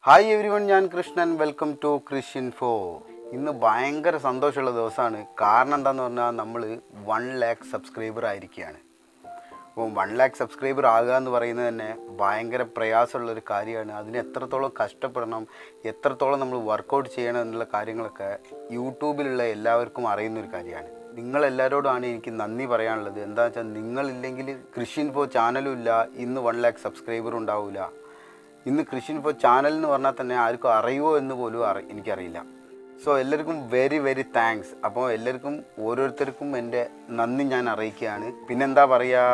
hi every one ഞാൻ Krishnan welcome to കൃഷ് ഫോ ഇന്ന് ഭയങ്കര സന്തോഷമുള്ള ദിവസമാണ് കാരണം എന്താന്ന് പറഞ്ഞാൽ നമ്മൾ വൺ ലാക്ക് സബ്സ്ക്രൈബർ ആയിരിക്കുകയാണ് അപ്പോൾ വൺ ലാക്ക് സബ്സ്ക്രൈബർ ആകുക എന്ന് പറയുന്നത് തന്നെ ഭയങ്കര പ്രയാസമുള്ള ഒരു കാര്യമാണ് അതിന് എത്രത്തോളം കഷ്ടപ്പെടണം എത്രത്തോളം നമ്മൾ വർക്കൗട്ട് ചെയ്യണം എന്നുള്ള കാര്യങ്ങളൊക്കെ യൂട്യൂബിലുള്ള എല്ലാവർക്കും അറിയുന്ന ഒരു കാര്യമാണ് നിങ്ങളെല്ലാവരോടാണ് എനിക്ക് നന്ദി പറയാനുള്ളത് എന്താ വെച്ചാൽ നിങ്ങളില്ലെങ്കിൽ കൃഷി ഇൻഫോ ചാനലും ഇല്ല ഇന്ന് വൺ ലാക്ക് സബ്സ്ക്രൈബർ ഉണ്ടാവില്ല ഇന്ന് കൃഷി ഇൻഫോ ചാനൽ എന്ന് പറഞ്ഞാൽ തന്നെ ആർക്കും അറിയുമോ എന്ന് പോലും അറി എനിക്കറിയില്ല സോ എല്ലാവർക്കും വെരി വെരി താങ്ക്സ് അപ്പോൾ എല്ലാവർക്കും ഓരോരുത്തർക്കും എൻ്റെ നന്ദി ഞാൻ അറിയിക്കുകയാണ് പിന്നെന്താ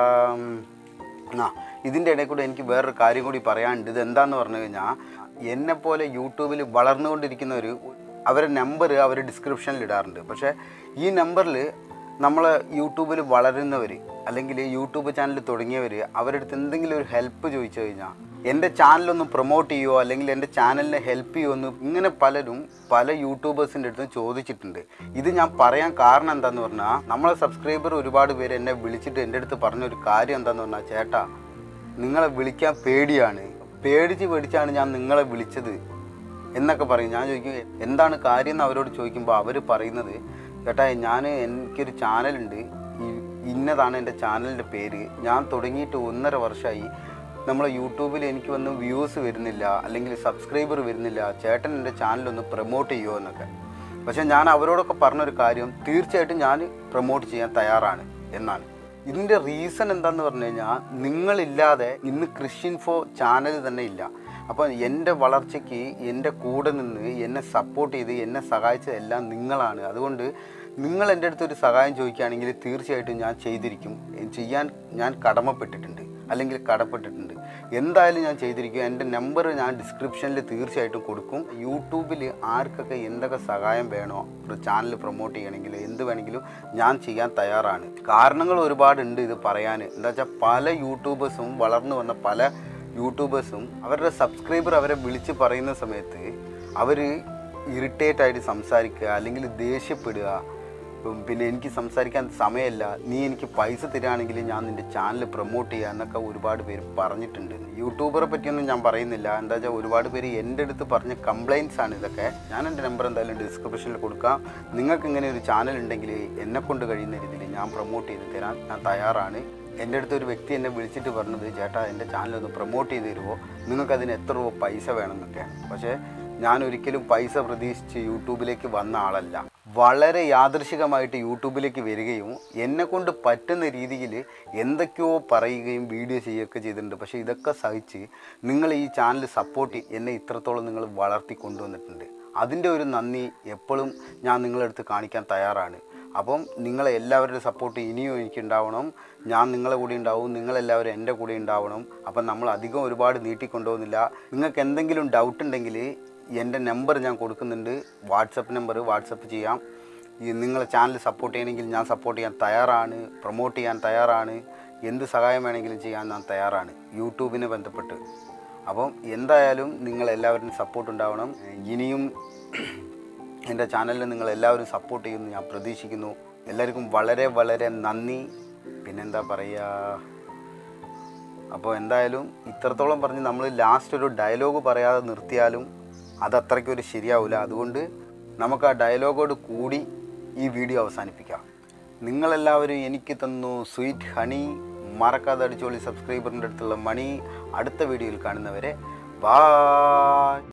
പറയുക ആ ഇതിൻ്റെ ഇടയിൽ കൂടെ എനിക്ക് വേറൊരു കാര്യം കൂടി പറയാനുണ്ട് ഇത് എന്താന്ന് പറഞ്ഞു കഴിഞ്ഞാൽ എന്നെപ്പോലെ യൂട്യൂബിൽ വളർന്നുകൊണ്ടിരിക്കുന്നവർ അവരുടെ നമ്പർ അവർ ഡിസ്ക്രിപ്ഷനിൽ ഇടാറുണ്ട് പക്ഷേ ഈ നമ്പറിൽ നമ്മൾ യൂട്യൂബിൽ വളരുന്നവർ അല്ലെങ്കിൽ യൂട്യൂബ് ചാനൽ തുടങ്ങിയവർ അവരുടെ അടുത്ത് എന്തെങ്കിലും ഒരു ഹെൽപ്പ് ചോദിച്ചു കഴിഞ്ഞാൽ എൻ്റെ ചാനലൊന്ന് പ്രൊമോട്ട് ചെയ്യുമോ അല്ലെങ്കിൽ എൻ്റെ ചാനലിനെ ഹെൽപ്പ് ചെയ്യുമോ എന്ന് ഇങ്ങനെ പലരും പല യൂട്യൂബേഴ്സിൻ്റെ അടുത്ത് ചോദിച്ചിട്ടുണ്ട് ഇത് ഞാൻ പറയാൻ കാരണം എന്താന്ന് പറഞ്ഞാൽ നമ്മളെ സബ്സ്ക്രൈബർ ഒരുപാട് പേര് എന്നെ വിളിച്ചിട്ട് എൻ്റെ അടുത്ത് പറഞ്ഞൊരു കാര്യം എന്താന്ന് പറഞ്ഞാൽ ചേട്ടാ നിങ്ങളെ വിളിക്കാൻ പേടിയാണ് പേടിച്ച് പേടിച്ചാണ് ഞാൻ നിങ്ങളെ വിളിച്ചത് എന്നൊക്കെ പറയും ഞാൻ ചോദിക്കും എന്താണ് കാര്യം എന്ന് അവരോട് ചോദിക്കുമ്പോൾ അവർ പറയുന്നത് ചേട്ടാ ഞാൻ എനിക്കൊരു ചാനലുണ്ട് ഈ- ഇന്നതാണ് എൻ്റെ ചാനലിൻ്റെ പേര് ഞാൻ തുടങ്ങിയിട്ട് ഒന്നര വർഷമായി നമ്മളെ യൂട്യൂബിൽ എനിക്ക് വന്ന് വ്യൂസ് വരുന്നില്ല അല്ലെങ്കിൽ സബ്സ്ക്രൈബർ വരുന്നില്ല ചേട്ടൻ എൻ്റെ ചാനലൊന്ന് പ്രൊമോട്ട് ചെയ്യുമോ എന്നൊക്കെ പക്ഷേ ഞാൻ അവരോടൊക്കെ പറഞ്ഞൊരു കാര്യം തീർച്ചയായിട്ടും ഞാൻ പ്രൊമോട്ട് ചെയ്യാൻ തയ്യാറാണ് എന്നാണ് ഇതിൻ്റെ റീസൺ എന്താന്ന് പറഞ്ഞു കഴിഞ്ഞാൽ നിങ്ങളില്ലാതെ ഇന്ന് കൃഷിൻഫോ ചാനൽ തന്നെ ഇല്ല അപ്പോൾ എൻ്റെ വളർച്ചയ്ക്ക് എൻ്റെ കൂടെ നിന്ന് എന്നെ സപ്പോർട്ട് ചെയ്ത് എന്നെ സഹായിച്ചത് എല്ലാം നിങ്ങളാണ് അതുകൊണ്ട് നിങ്ങൾ എൻ്റെ അടുത്ത് ഒരു സഹായം ചോദിക്കുകയാണെങ്കിൽ തീർച്ചയായിട്ടും ഞാൻ ചെയ്തിരിക്കും ചെയ്യാൻ ഞാൻ കടമപ്പെട്ടിട്ടുണ്ട് അല്ലെങ്കിൽ കടപ്പെട്ടിട്ടുണ്ട് എന്തായാലും ഞാൻ ചെയ്തിരിക്കും എൻ്റെ നമ്പർ ഞാൻ ഡിസ്ക്രിപ്ഷനിൽ തീർച്ചയായിട്ടും കൊടുക്കും യൂട്യൂബിൽ ആർക്കൊക്കെ എന്തൊക്കെ സഹായം വേണോ ഒരു ചാനൽ പ്രൊമോട്ട് ചെയ്യണമെങ്കിൽ എന്ത് വേണമെങ്കിലും ഞാൻ ചെയ്യാൻ തയ്യാറാണ് കാരണങ്ങൾ ഒരുപാടുണ്ട് ഇത് പറയാൻ എന്താ വെച്ചാൽ പല യൂട്യൂബേഴ്സും വളർന്നു വന്ന പല യൂട്യൂബേഴ്സും അവരുടെ സബ്സ്ക്രൈബർ അവരെ വിളിച്ച് പറയുന്ന സമയത്ത് അവർ ഇറിറ്റേറ്റ് ആയിട്ട് സംസാരിക്കുക അല്ലെങ്കിൽ ദേഷ്യപ്പെടുക ഉം, പിന്നെ എനിക്ക് സംസാരിക്കാൻ സമയമില്ല നീ എനിക്ക് പൈസ തരികയാണെങ്കിൽ ഞാൻ നിൻ്റെ ചാനൽ പ്രൊമോട്ട് ചെയ്യുക എന്നൊക്കെ ഒരുപാട് പേര് പറഞ്ഞിട്ടുണ്ട് യൂട്യൂബറെ പറ്റിയൊന്നും ഞാൻ പറയുന്നില്ല എന്താ വെച്ചാൽ ഒരുപാട് പേര് എൻ്റെ അടുത്ത് പറഞ്ഞ കംപ്ലയിൻസ് ആണ് ഇതൊക്കെ ഞാൻ എൻ്റെ നമ്പർ എന്തായാലും ഡിസ്ക്രിപ്ഷനിൽ കൊടുക്കാം നിങ്ങൾക്ക് ഇങ്ങനെ ഒരു ചാനൽ ഉണ്ടെങ്കിൽ എന്നെ കൊണ്ട് കഴിയുന്ന രീതിയിൽ ഞാൻ പ്രൊമോട്ട് ചെയ്ത് തരാൻ ഞാൻ തയ്യാറാണ് എൻ്റെ അടുത്ത് ഒരു വ്യക്തി എന്നെ വിളിച്ചിട്ട് പറഞ്ഞത് ചേട്ടാ എൻ്റെ ചാനൽ ഒന്ന് പ്രൊമോട്ട് ചെയ്ത് തരുമോ നിങ്ങൾക്ക് അതിന് എത്ര രൂപ പൈസ വേണമെന്നൊക്കെയാണ് പക്ഷേ ഞാൻ ഒരിക്കലും പൈസ പ്രതീക്ഷിച്ച് യൂട്യൂബിലേക്ക് വന്ന ആളല്ല വളരെ യാദൃശികമായിട്ട് യൂട്യൂബിലേക്ക് വരികയും എന്നെ കൊണ്ട് പറ്റുന്ന രീതിയിൽ എന്തൊക്കെയോ പറയുകയും വീഡിയോ ചെയ്യുകയൊക്കെ ചെയ്തിട്ടുണ്ട് പക്ഷേ ഇതൊക്കെ സഹിച്ച് നിങ്ങൾ ഈ ചാനൽ സപ്പോർട്ട് എന്നെ ഇത്രത്തോളം നിങ്ങൾ വളർത്തി കൊണ്ടുവന്നിട്ടുണ്ട് അതിൻ്റെ ഒരു നന്ദി എപ്പോഴും ഞാൻ നിങ്ങളടുത്ത് കാണിക്കാൻ തയ്യാറാണ് അപ്പം നിങ്ങളെ എല്ലാവരുടെ സപ്പോർട്ട് ഇനിയും എനിക്ക് ഉണ്ടാവണം ഞാൻ നിങ്ങളെ കൂടെ ഉണ്ടാവും നിങ്ങളെല്ലാവരും എൻ്റെ കൂടെ ഉണ്ടാവണം അപ്പം നമ്മൾ അധികം ഒരുപാട് നീട്ടിക്കൊണ്ടുപോകുന്നില്ല നിങ്ങൾക്ക് എന്തെങ്കിലും ഡൗട്ട് ഉണ്ടെങ്കിൽ എൻ്റെ നമ്പർ ഞാൻ കൊടുക്കുന്നുണ്ട് വാട്സപ്പ് നമ്പർ വാട്സപ്പ് ചെയ്യാം ഈ നിങ്ങളെ ചാനൽ സപ്പോർട്ട് ചെയ്യണമെങ്കിൽ ഞാൻ സപ്പോർട്ട് ചെയ്യാൻ തയ്യാറാണ് പ്രൊമോട്ട് ചെയ്യാൻ തയ്യാറാണ് എന്ത് സഹായം വേണമെങ്കിലും ചെയ്യാൻ ഞാൻ തയ്യാറാണ് യൂട്യൂബിനെ ബന്ധപ്പെട്ട് അപ്പം എന്തായാലും നിങ്ങളെല്ലാവരും സപ്പോർട്ട് ഉണ്ടാവണം ഇനിയും എൻ്റെ ചാനലിൽ നിങ്ങൾ എല്ലാവരും സപ്പോർട്ട് ചെയ്യുമെന്ന് ഞാൻ പ്രതീക്ഷിക്കുന്നു എല്ലാവർക്കും വളരെ വളരെ നന്ദി പിന്നെന്താ പറയുക അപ്പോൾ എന്തായാലും ഇത്രത്തോളം പറഞ്ഞ് നമ്മൾ ലാസ്റ്റ് ഒരു ഡയലോഗ് പറയാതെ നിർത്തിയാലും അത് അത്രയ്ക്കൊരു ശരിയാവില്ല അതുകൊണ്ട് നമുക്ക് ആ ഡയലോഗോട് കൂടി ഈ വീഡിയോ അവസാനിപ്പിക്കാം നിങ്ങളെല്ലാവരും എനിക്ക് തന്നു സ്വീറ്റ് ഹണി മറക്കാതെ അടിച്ചോളി സബ്സ്ക്രൈബറിൻ്റെ അടുത്തുള്ള മണി അടുത്ത വീഡിയോയിൽ കാണുന്നവരെ ബായ്